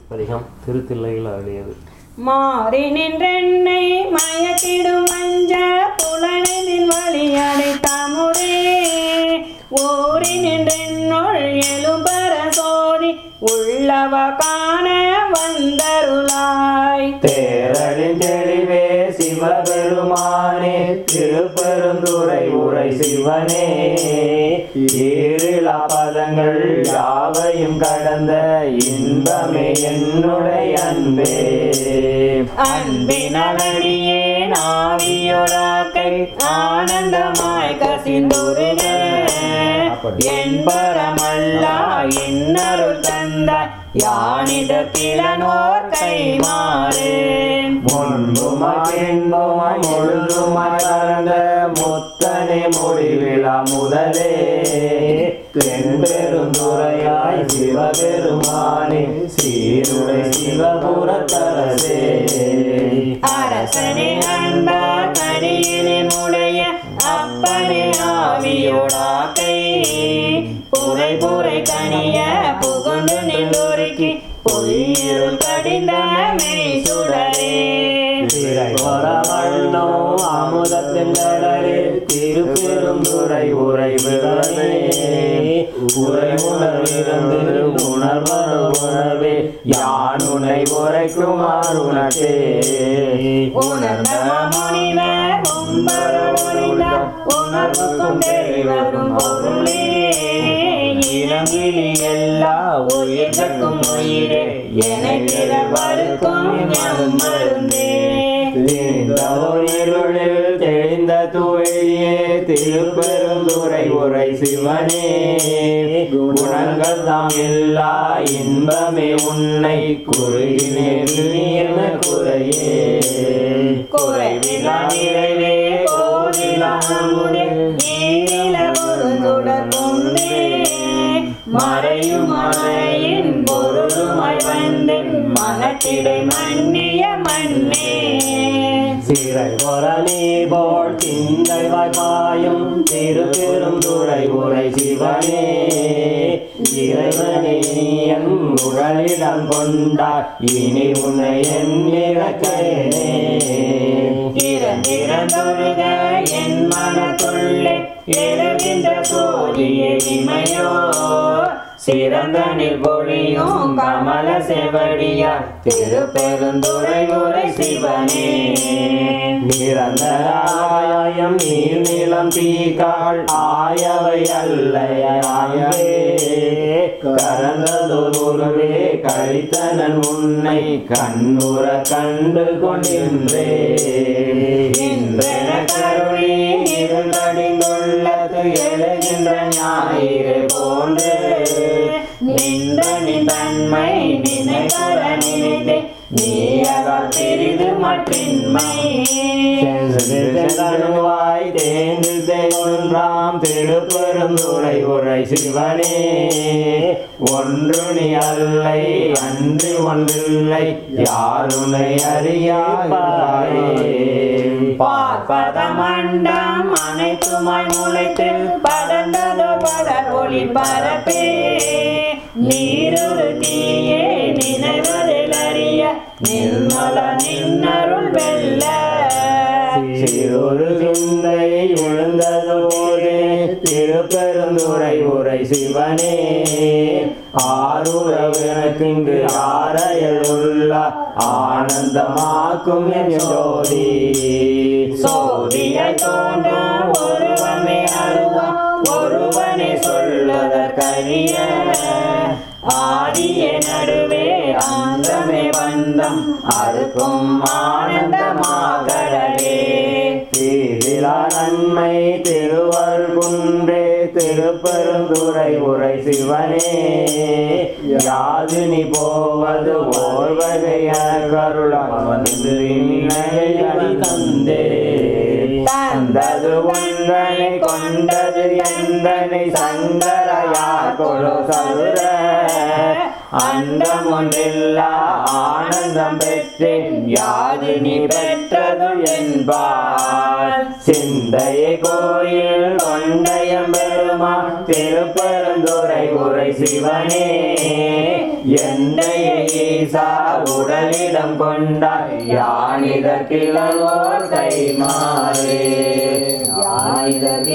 பதிகம் திருத்தில்லையில் அழியது மாறி நின்றென்னை மயக்கிடும் மஞ்ச புலனின் வழியடை தாமுரே ஓரி நின்றென்னுள் எழும்பர சோதி உள்ளவ காண வந்தருளாய் தேரலின் தெளிவே சிவபெருமானே திருப்பெருந்துறை உரை சிவனே ஈரிலா பதங்கள் யாவையும் கடந்த இன்பமே என்னுடைய அன்பே அன்பினடியே நாவியொடாக்கை ஆனந்தமாய் கசிந்துருக என்பரமல்லா இன்னருள் தந்தாய் யானிடத்திலனோர் கைமாறேன் முன்புமாய் பின்புமாய் முழுதுமாய் கலந்த முத்தனை முடிவிழா முதலே தென்பெருந்துறையாய் சிவபெருமானே சீருடை சிவபுரத்தரசே அரசனே அன்பா கடியிலே முடைய அப்பனே ஆவியோடாக்கை புரை புரை கனிய புகுந்து நின்றொருக்கி பொய்யிருள் கடிந்த மெய் சுடரே வண்ணோ அமுதத்தின் கடலே திருப்பெருந்துறை உரை விடனே உரை உணர்விருந்து உணர்வது உணர்வே யான் உனை உரைக்கும் அருணத்தே உணர்ந்த முனிவர் உம்பருள் ஒளிந்தார் உணர்வுக்கும் தெளிவரும் பொருளே இளங்கிலி எல்லா உயிர்க்கும் உயிரே எனக்கிற வருக்கும் எம் மருந்தே இருளில் தெளிந்த தூழியே திருப்பெருந்துறை உரை சிவனே குணங்கள் தாம் எல்லா இன்பமே உன்னை குறுகினே நீர்ன குறையே குறைவிலா நிறைவே கோவிலா அமுதே ஈரில பொருந்துடர் கொண்டே மறையும் மலையின் பொருளுமாய் வந்து மனத்திடை மன்னிய மண்ணே சிறை பொறனே போல் திங்கள் வாய்ப்பாயும் திருப்பெருந்துறை உரை சிவனே இறைவனே என் உடலிடம் கொண்டார் இனி உன்னை என் இறக்கையனே இறந்திறந்தொழுக என் மனத்துள்ளே எழுகின்ற சோதிய இமையோ சிறந்தனில் பொழியும் கமல செவடியா திருப்பெருந்துறை உரை சிவனே நிரந்தராயம் நீர் நிலம் தீக்காள் ஆயவை அல்லையாயே கரந்ததொருவே கழித்தனன் உன்னை கண்ணுற கண்டு கொண்டின்றே இன்றென கருணி இருந்தடிந்துள்ளது எழுகின்ற ஞாயிறு போன்று நின்ற நின் தன்மை நினைவர நினைத்தே நீ அகல் பெரிது மற்றின்மை செந்தனுவாய் தேர்ந்து ஒன்றாம் திருப்பெருந்துறை உரை சிவனே ஒன்று நீ அல்லை அன்று ஒன்றில்லை யாருனை அறியாயே பார்ப்பத மண்டம் அனைத்துமாய் முளைத்து படர்ந்ததோ படர் ஒளி பரப்பே நீருரு தீயே நினைவதில் அறிய நிர்மல நின்னருள் வெல்ல சிறொரு சிந்தை விழுந்தது போதே திருப்பெருந்துறை உரை சிவனே ஆறுறவினக்கிங்கு ஆரையில் உள்ள ஆனந்தமாக்கும் என் ஜோதி சோதியை தோன்ற ஒருவமே அருவம் ஒருவனை சொல்லுதற்கரிய ஆதிய நடுவே ஆந்தமே வந்தம் அதுக்கும் ஆனந்தமாகடலே தீதிலா நன்மை திருவர் குன்றே திருப்பெருந்துறை உரை சிவனே யாது நீ போவது ஓர்வகைய கருளால் வந்து இன்னையடி தந்தே தந்தது ஒன்றனை கொண்டது எந்தனை சங்கரையார் கொடு சதுர அண்டம் ஒன்றில்லா ஆனந்தம் பெற்றேன் யாது நீ பெற்றது என்பார் சிந்தையை கோயில் கொண்டயம் பெருமா திருப்பெருந்துறை உரை சிவனே எந்தைய ஈசா உடலிடம் கொண்டாய் யானிதற்கிழவோர் கைமாறே யானிதற்கு